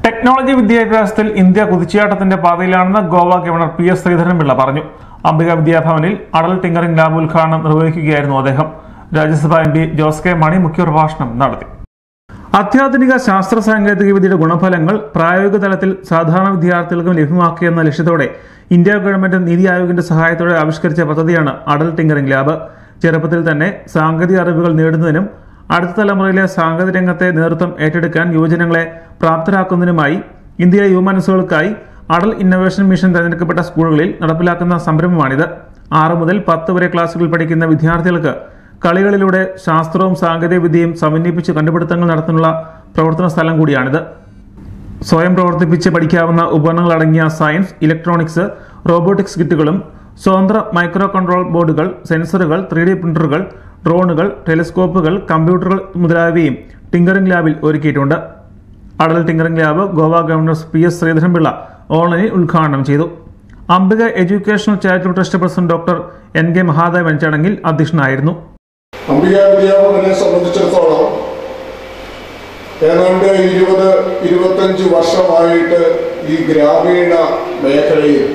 technology വിദ്യാഭ്യാസത്തിൽ ഇന്ത്യ കുതിച്ചുചാട്ടത്തിന്റെ പാതയിലാണെന്ന് Goa governor P S Sreedharan Pillai പറഞ്ഞു അംബിക വിദ്യാഭവനിൽ അടൽ ടിങ്കറിംഗ് ലാബ് ഉദ്ഘാടനം നിർവഹിക്കുകയായിരുന്നു അദ്ദേഹം Rajya Sabha M P Jose K Mani മുഖ്യപ്രഭാഷണം നടത്തി അത്യാധുനിക ശാസ്ത്ര സാങ്കേതിക വിദ്യയുടെ ഗുണഫലങ്ങൾ പ്രായോഗിക തലത്തിൽ സാധാരണ വിദ്യാർത്ഥികൾക്കും ലഭ്യമാക്കിയെന്ന ലക്ഷ്യത്തോടെ ഇന്ത്യ ഗവൺമെന്റ് നീതി ആയോഗിന്റെ സഹായത്തോടെ ആവിഷ്കരിച്ച പദ്ധതിയാണ് അടൽ ടിങ്കറിംഗ് ലാബ് ചെറുപ്പത്തിൽ തന്നെ സാങ്കേതിക അറിവുകൾ നേടുന്നതിനും അടുത്ത തലമുറയിലെ സാങ്കേതിക രംഗത്തെ നേതൃത്വം ഏറ്റെടുക്കാൻ യുവജനങ്ങളെ പ്രാപ്തരാക്കുന്നതിനുമായി ഇന്ത്യയിലെ യുവമനസ്സുകൾക്കായി അടൽ ഇന്നൊവേഷൻ മിഷൻ തെരഞ്ഞെടുക്കപ്പെട്ട സ്കൂളുകളിൽ നടപ്പിലാക്കുന്ന സംരംഭമാണിത് ആറ് മുതൽ പത്ത് വരെ ക്ലാസുകളിൽ പഠിക്കുന്ന വിദ്യാർത്ഥികൾക്ക് കളികളിലൂടെ ശാസ്ത്രവും സാങ്കേതിക വിദ്യയും സമന്വയിപ്പിച്ച് കണ്ടുപിടുത്തങ്ങൾ നടത്തുന്നുള്ള പ്രവർത്തന സ്ഥലം കൂടിയാണിത് സ്വയം പ്രവർത്തിപ്പിച്ച് പഠിക്കാവുന്ന ഉപകരണങ്ങൾ അടങ്ങിയ സയൻസ് ഇലക്ട്രോണിക്സ് റോബോട്ടിക്സ് കിറ്റുകളും സ്വതന്ത്ര മൈക്രോ കൺട്രോൾ ബോർഡുകൾ സെൻസറുകൾ ത്രീ ഡി പ്രിന്ററുകൾ ഡ്രോണുകൾ ടെലിസ്കോപ്പുകൾ കമ്പ്യൂട്ടറുകൾ മുതലായവയും ടിങ്കറിംഗ് ലാബിൽ ഒരുക്കിയിട്ടുണ്ട് Atal tinkering lab Goa governor P S Sreedharan Pillai ഓൺലൈനിൽ ഉദ്ഘാടനം ചെയ്തു Ambika educational charitable trust president doctor N K Mahadevan ചടങ്ങിൽ അധ്യക്ഷനായിരുന്നു അംബിക വിദ്യാഭവനെ സംബന്ധിച്ചിടത്തോളം ഏതാണ്ട് ഇരുപത് ഇരുപത്തഞ്ച് വർഷമായിട്ട് ഈ ഗ്രാമീണ മേഖലയിൽ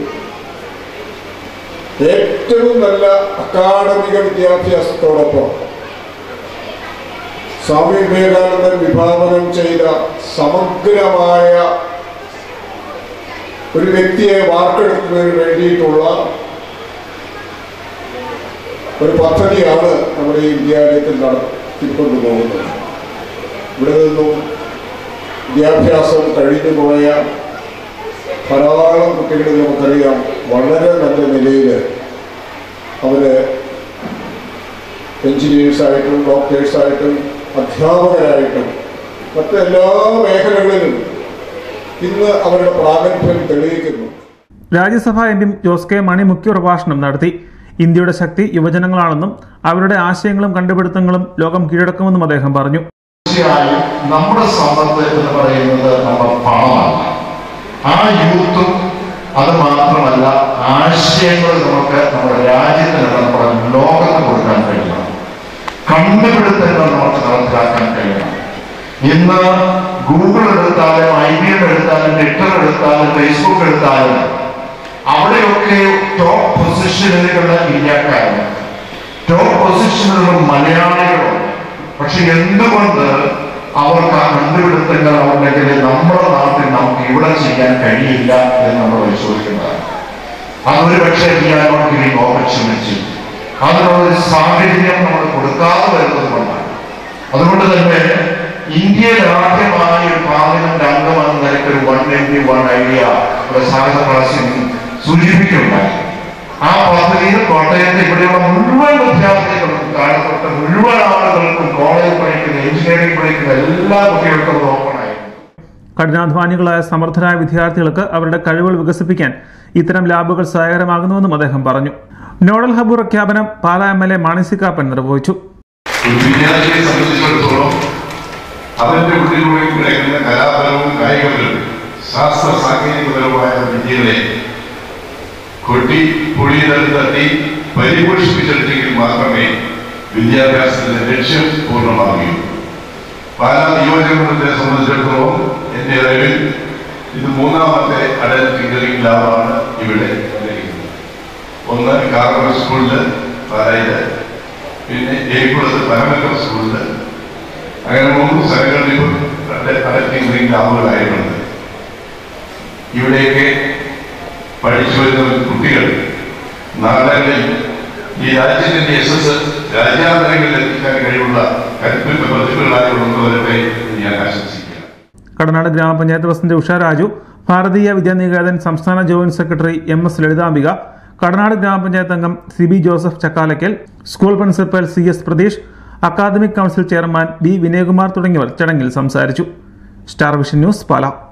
ഏറ്റവും നല്ല അക്കാഡമിക വിദ്യാഭ്യാസത്തോടൊപ്പം സ്വാമി വിവേകാനന്ദൻ വിഭാവനം ചെയ്ത സമഗ്രമായ ഒരു വ്യക്തിയെ വാർത്തെടുക്കുന്നതിന് വേണ്ടിയിട്ടുള്ള ഒരു പദ്ധതിയാണ് നമ്മുടെ ഈ വിദ്യാലയത്തിൽ നടത്തിക്കൊണ്ടു പോകുന്നത് ഇവിടെ നിന്നും വിദ്യാഭ്യാസം കഴിഞ്ഞു പോയ ധാരാളം കുട്ടികളെ നമുക്കറിയാം വളരെ നല്ല നിലയിൽ അവര് എഞ്ചിനീയേഴ്സായിട്ടും ഡോക്ടേഴ്സായിട്ടും അധ്യാപകരായിട്ടും മറ്റെല്ലാ മേഖലകളിലും ഇന്ന് അവരുടെ പ്രാഗൽഭ്യം തെളിയിക്കുന്നു Rajya Sabha M P Jose K Mani മുഖ്യപ്രഭാഷണം നടത്തി ഇന്ത്യയുടെ ശക്തി യുവജനങ്ങളാണെന്നും അവരുടെ ആശയങ്ങളും കണ്ടുപിടുത്തങ്ങളും ലോകം കീഴടക്കുമെന്നും അദ്ദേഹം പറഞ്ഞു തീർച്ചയായും നമ്മുടെ സമ്പത്ത് എന്ന് പറയുന്നത് നമ്മുടെ പണമാണ് ആ യൂത്തും അത് മാത്രമല്ല ആശയങ്ങൾ നമുക്ക് നമ്മുടെ രാജ്യത്തിന് നമ്മുടെ ലോകത്ത് കൊടുക്കാൻ കഴിയണം കണ്ടുപിടുത്തങ്ങൾ നമുക്ക് നടപ്പിലാക്കാൻ കഴിയണം ഇന്ന് ഗൂഗിൾ എടുത്താലും ഐ ബി എം എടുത്താലും ട്വിറ്റർ എടുത്താലും ഫേസ്ബുക്ക് എടുത്താലും അവിടെയൊക്കെ ടോപ്പ് പൊസിഷനിലുള്ള ഇന്ത്യക്കാരാണ് ടോപ്പ് പൊസിഷനിലുള്ള മലയാളികളുണ്ട് പക്ഷെ എന്തുകൊണ്ട് അവർക്ക് ആ കണ്ടുപിടുത്തങ്ങൾ ഉണ്ടെങ്കിൽ നമ്മുടെ നാട്ടിൽ നമുക്ക് ഇവിടെ ചെയ്യാൻ കഴിയില്ല എന്ന് നമ്മൾ പരിശോധിക്കുന്നതാണ് അതൊരു പക്ഷേ ചെയ്യാനോട് ഗിവിംഗ് ഓപ്പർച്യൂണിറ്റി അതിനുള്ള ഒരു സാഹചര്യം നമ്മൾ കൊടുക്കാതെ വരുന്നത് കൊണ്ടാണ് അതുകൊണ്ട് തന്നെ ഇന്ത്യയിൽ ആദ്യമായി ഒരു പാർലമെന്റ് അംഗമെന്ന നിലയ്ക്ക് ഒരു one M P one idea ഇവിടെ സാഹിത്യ പ്രാവശ്യം സൂചിപ്പിക്കുകയുണ്ടായി ആ പദ്ധതിയിൽ കോട്ടയത്ത് ഇവിടെയുള്ള മുഴുവൻ വിദ്യാർത്ഥികൾക്കും താഴെപ്പെട്ട മുഴുവൻ ആളുകൾക്കും കോളേജ് പഠിക്കുന്ന എഞ്ചിനീയറിംഗ് പഠിക്കുന്ന എല്ലാ കുട്ടികൾക്കും അത് ഓപ്പൺ ആയിരുന്നു കഠിനാധ്വാനികളായ സമർത്ഥരായ വിദ്യാർത്ഥികൾക്ക് അവരുടെ കഴിവുകൾ വികസിപ്പിക്കാൻ ഇത്തരം ലാബുകൾ സഹായകരമാകുന്നുവെന്നും അദ്ദേഹം പറഞ്ഞു നോഡൽ ഹബ് പ്രഖ്യാപനം Pala M L A Mani C Kappan നിർവഹിച്ചു ഒരു വിദ്യാർത്ഥിയെ സംബന്ധിച്ചിടത്തോളം അവന്റെ ഉള്ളിലൂടെ കിടക്കുന്ന കലാപരവും കായികപരവും ശാസ്ത്ര സാങ്കേതികപരമായ വിദ്യകളെ കൊട്ടി പൊടിയിടൽ തട്ടി പരിപോഷിപ്പിച്ചെടുത്തെങ്കിൽ മാത്രമേ വിദ്യാഭ്യാസത്തിന്റെ ലക്ഷ്യം പൂർണ്ണമാകുകയുള്ളൂ പാലാ നിയോജകമണ്ഡലത്തെ സംബന്ധിച്ചിടത്തോളം എന്റെ അറിവിൽ ഇത് മൂന്നാമത്തെ അടൽ ടിങ്കറിംഗ് ലാബാണ് ഇവിടെ നൽകിയിരിക്കുന്നത് ഒന്ന് കാർമൽ സ്കൂളില് പാലയില് പിന്നെ ഏക്കുളത്ത് പരമക്കൽ സ്കൂളില് അങ്ങനെ മൂന്ന് സ്ഥലങ്ങളിൽ ഇപ്പോൾ അടൽ ടിങ്കറിംഗ് ലാബുകളായിട്ടുണ്ട് ഇവിടെയൊക്കെ പഠിച്ചു വരുന്ന കുട്ടികൾ നാടുകളിൽ ഈ രാജ്യത്തിന്റെ യശസ് രാജ്യാന്തരങ്ങളിൽ എത്തിക്കാൻ കഴിവുള്ള കരുത്തുറ്റ പ്രതിഭകളായി ഉള്ളവരട്ടെ എന്ന് ഞാൻ ആശംസിക്കുന്നു കടനാട് ഗ്രാമപഞ്ചായത്ത് പ്രസിഡന്റ് ഉഷ രാജു ഭാരതീയ വിദ്യാനികേതൻ സംസ്ഥാന joint secretary M S Lalithambika Kadanad ഗ്രാമപഞ്ചായത്ത് അംഗം C B Joseph Chakkalakkal school principal C S Pratheesh academic council chairman B Vinayakumar തുടങ്ങിയവർ ചടങ്ങിൽ സംസാരിച്ചു സ്റ്റാർ വിഷൻ ന്യൂസ് പാല